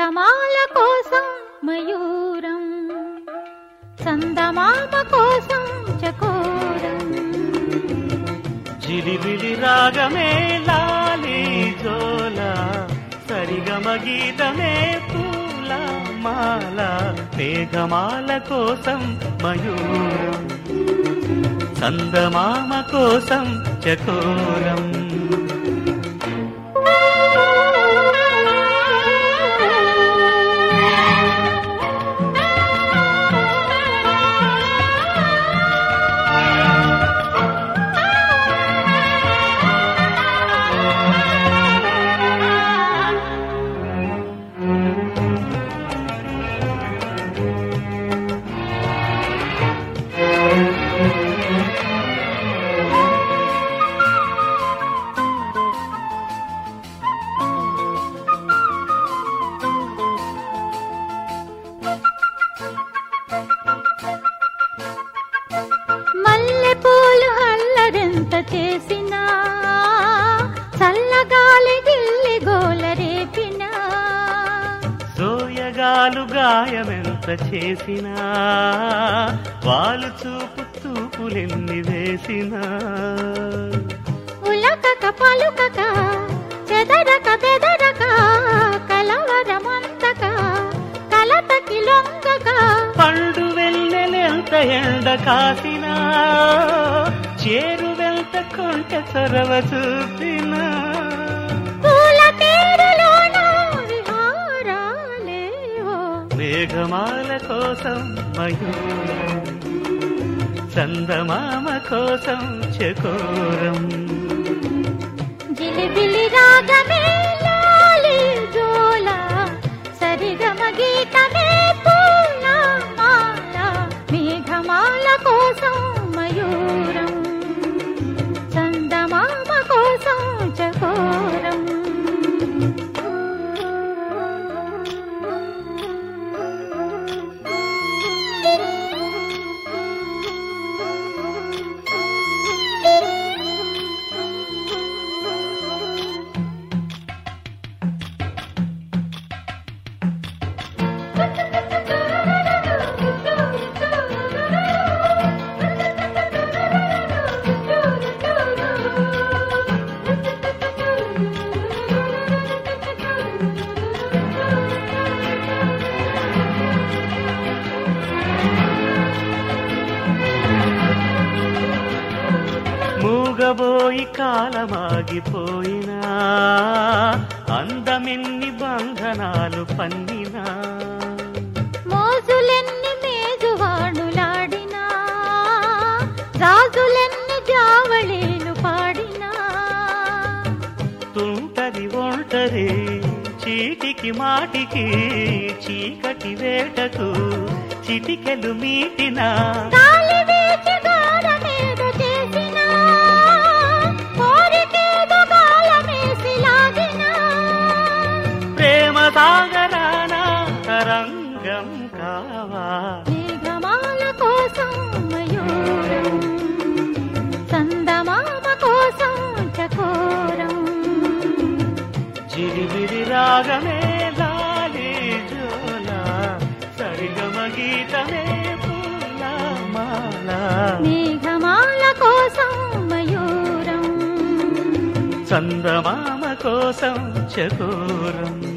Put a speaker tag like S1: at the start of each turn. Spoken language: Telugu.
S1: చందమాల కోసం మయూరం చందమామ కోసం చకోరం
S2: జిలిబిలి రాగమే లాలి జోల సరిగమ గీతమే పూల మాల మేఘమాల కోసం మయూరం చందమామ కోసం చకోరం
S1: మల్లె పూలు అల్లరెంత చేసినా చల్లగాలి గిల్లి గోల రేపినా
S2: సోయగాలు గాయమెంత చేసినా వాళ్ళు చూపు తూపులెన్ని వేసినా
S1: ఉలకక పలుకక చెదరక బెదరక కలవరమంతక కలతకి లొంగక
S2: పండు వెన్నెలెంత ఎండ కాసినా చేరు వెంట కొంట చొరవ చూపినా
S1: పూల తీరులోన విహారాలేవో
S2: మేఘమాల కోసం మయూరం చందమామ కోసం చకోరం
S1: జిలిబిలి రాగమే లాలి జోల సరిగమ గీతమే పూల మాల మేఘమాల కోసం మయూరం చందమామ కోసం చకోరం
S2: మూగబోయి కాలమాగిపోయినా అందమెన్ని బంధనాలు పన్నినా
S1: మోజులెన్ని మేజువాణులాడినా రాజులెన్ని జావళీలు పాడినా
S2: తుంటది ఒంటరి చీటికి మాటికి చీకటి వేటకు చిటికెలు మీటినా
S1: గాలి వీచి గోడ మీద చేసినా కోరికేదో గాలమేసి లాగినా
S2: ప్రేమ సాగరాన తరంగం కావా
S1: మేఘమాల కోసం మయూరం చందమామ కోసం చకోరం
S2: జిరిబిరి రాగమే లాలి జోల సరిగమ గీతమే పూల మాల
S1: మేఘమాల కోసం మయూరం
S2: చందమామ కోసం చకోరం